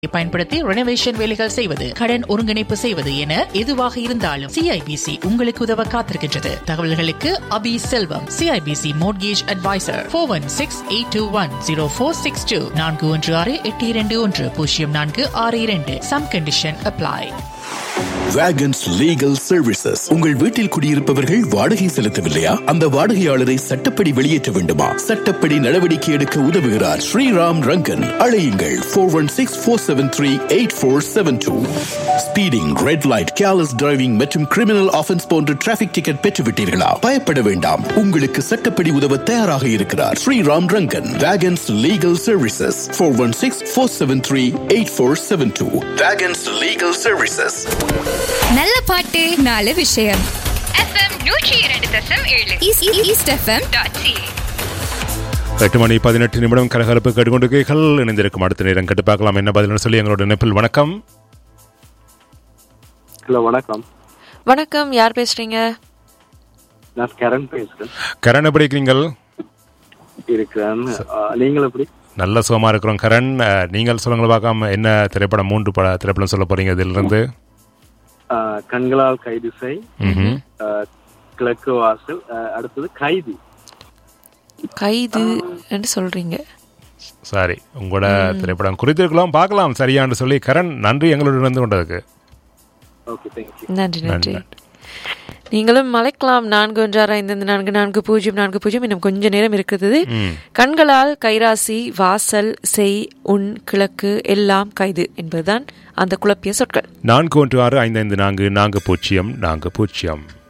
பயன்படுத்தி ரெனோவேஷன் வேலைகள் செய்வது கடன் ஒருங்கிணைப்பு செய்வது என எதுவாக இருந்தாலும் சிஐபிசி உங்களுக்கு உதவ காத்திருக்கின்றது தகவல்களுக்கு Abi Selvam CIBC mortgage advisor four one six eight two one zero four six two நான்கு ஒன்று ஆறு எட்டு இரண்டு ஒன்று பூஜ்ஜியம் நான்கு ஆறு இரண்டு some condition apply Vegans legal services உங்கள் வீட்டில் குடியிருப்பவர்கள் வாடகை செலுத்தவில்லையா அந்த வாடகையாளரை சட்டப்படி வெளியேற்ற வேண்டுமா சட்டப்படி நடவடிக்கை எடுக்க உதவுகிறார் ஸ்ரீராம் ரங்கன் அழையுங்கள் four one six four seven three eight four seven two speeding red light careless driving மற்றும் கிரிமினல் ஆஃபென்ஸ் போன்ற டிராபிக் டிக்கெட் பெற்றுவிட்டீர்களா பயப்பட வேண்டாம் உங்களுக்கு சட்டப்படி உதவ தயாராக இருக்கிறார் Sriram Rangan Vegans legal services four one six four seven three eight four seven two Vegans legal services நல்ல பாட்டு நாலு விஷயம் எஃப்எம் நூற்றி இரண்டு தசம் ஏழு eas- e- east FM dot C எட்டு மணி பதினெட்டு நிமிடம் கலகலப்பு கேட்டுக்கொண்டிருக்கீர்கள் இணைந்திருக்கும் அடுத்த நேரம் கேட்டு பார்க்கலாம் என்ன பதில்னு சொல்லி எங்களோட இணைப்பில் வணக்கம் ஹலோ வணக்கம் வணக்கம் யார் பேசுறீங்க நான் கரண் பேசுறேன் கரண் எப்படி இருக்கிறீங்கள் இருக்கிறேன் அஹ், நீங்கள் எப்படி நல்ல சுகமா இருக்கிறோம் கரண் அஹ், நீங்கள் சொல்லுங்கள் பார்க்காம என்ன திரைப்படம் மூன்று பட திரைப்படம் சொல்ல போறீங்க இதிலிருந்து அஹ், கண்களால் கைது செய் ம்ஹும். அஹ், கிழக்கு வாசல் அஹ், அடுத்தது கைதி கைது என்று சொல்றீங்க சரி உங்களோட திரைப்படம் குறித்திருக்கலாம் பார்க்கலாம் சரியான்னு சொல்லி கரண் நன்றி எங்களோட இருந்து கொண்டதுக்கு ஓகே தேங்க்யூ நன்றி நன்றி நன்றி. நீங்களும் மலைக்கலாம் நான்கு ஒன்றாறு ஐந்து நான்கு நான்கு பூஜ்ஜியம் நான்கு பூஜ்ஜியம் இன்னும் கொஞ்ச நேரம் இருக்குது ம். கண்களால் கைராசி வாசல் செய் உன் கிழக்கு எல்லாம் கைது என்பதுதான் அந்த குழப்பிய சொற்கள் நான்கு ஒன்று ஆறு ஐந்து ஐந்து நான்கு நான்கு பூஜ்ஜியம் நான்கு பூஜ்ஜியம்